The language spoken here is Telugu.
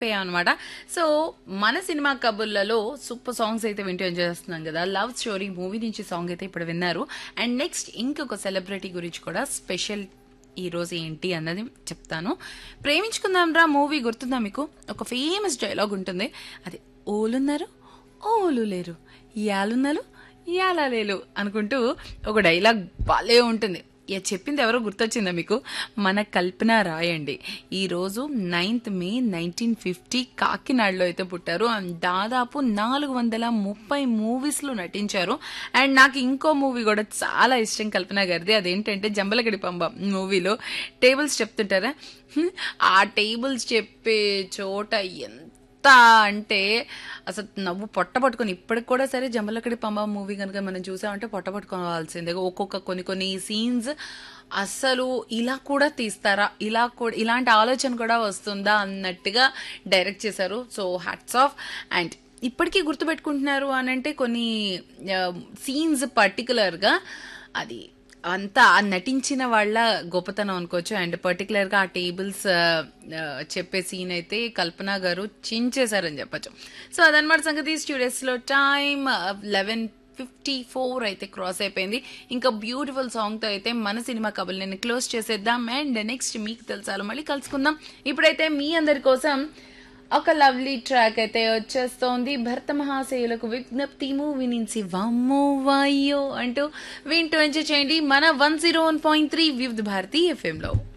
అనమాట సో మన సినిమా కబుర్లలో సూపర్ సాంగ్స్ అయితే వింటూ ఎంజాయ్ చేస్తున్నాం కదా లవ్ స్టోరీ మూవీ నుంచి సాంగ్ అయితే ఇప్పుడు విన్నారు అండ్ నెక్స్ట్ ఇంకొక సెలబ్రిటీ గురించి కూడా స్పెషల్ ఈ రోజు ఏంటి అన్నది చెప్తాను ప్రేమించుకుందాం రా మూవీ గుర్తుందా మీకు ఒక ఫేమస్ డైలాగ్ ఉంటుంది అది ఓలున్నారు ఓలు లేరు యాలున్నారు యాలా లేలు అనుకుంటూ ఒక డైలాగ్ భలే ఉంటుంది ఇక చెప్పింది ఎవరో గుర్తొచ్చిందా మీకు మన కల్పన రాయండి ఈరోజు నైన్త్ మే నైన్టీన్ ఫిఫ్టీ కాకినాడలో అయితే పుట్టారు అండ్ దాదాపు నాలుగు వందల ముప్పై మూవీస్లో నటించారు అండ్ నాకు ఇంకో మూవీ కూడా చాలా ఇష్టం కల్పన గారిది అదేంటంటే జంబలగడి పంబ మూవీలో టేబుల్స్ చెప్తుంటారా హ్మ్, ఆ టేబుల్స్ చెప్పే చోట ఎంత ఎంత అంటే అసలు నవ్వు పొట్ట పట్టుకొని ఇప్పటికి కూడా సరే జంబలకడి పంబ మూవీ కనుక మనం చూసామంటే పొట్ట పట్టుకోవాల్సిందే ఒక్కొక్క కొన్ని కొన్ని సీన్స్ అసలు ఇలా కూడా తీస్తారా ఇలా కూడా ఇలాంటి ఆలోచన కూడా వస్తుందా అన్నట్టుగా డైరెక్ట్ చేశారు సో హ్యాట్స్ ఆఫ్ అండ్ ఇప్పటికీ గుర్తుపెట్టుకుంటున్నారు అని అంటే కొన్ని సీన్స్ పర్టికులర్గా అది అంతా ఆ నటించిన వాళ్ళ గొప్పతనం అనుకోవచ్చు అండ్ పర్టికులర్గా ఆ టేబుల్స్ చెప్పే సీన్ అయితే కల్పన గారు చించేశారని చెప్పచ్చు సో అదనమాట సంగతి స్టూడియోస్లో టైం లెవెన్ ఫిఫ్టీ ఫోర్ అయితే క్రాస్ అయిపోయింది ఇంకా బ్యూటిఫుల్ సాంగ్తో అయితే మన సినిమా కబుల్ని క్లోజ్ చేసేద్దాం అండ్ నెక్స్ట్ మీకు తెలుసాలో మళ్ళీ కలుసుకుందాం ఇప్పుడైతే మీ అందరి కోసం ఒక లవ్లీ ట్రాక్ అయితే వచ్చేస్తోంది భర్త మహాశయులకు విజ్ఞప్తి మూవీ నుంచి వమ్మో వాయ్యో అంటూ వింటూ ఎంజాయ్ చేయండి మన one zero one point three Vividh Bharati ఎఫ్ఎంలో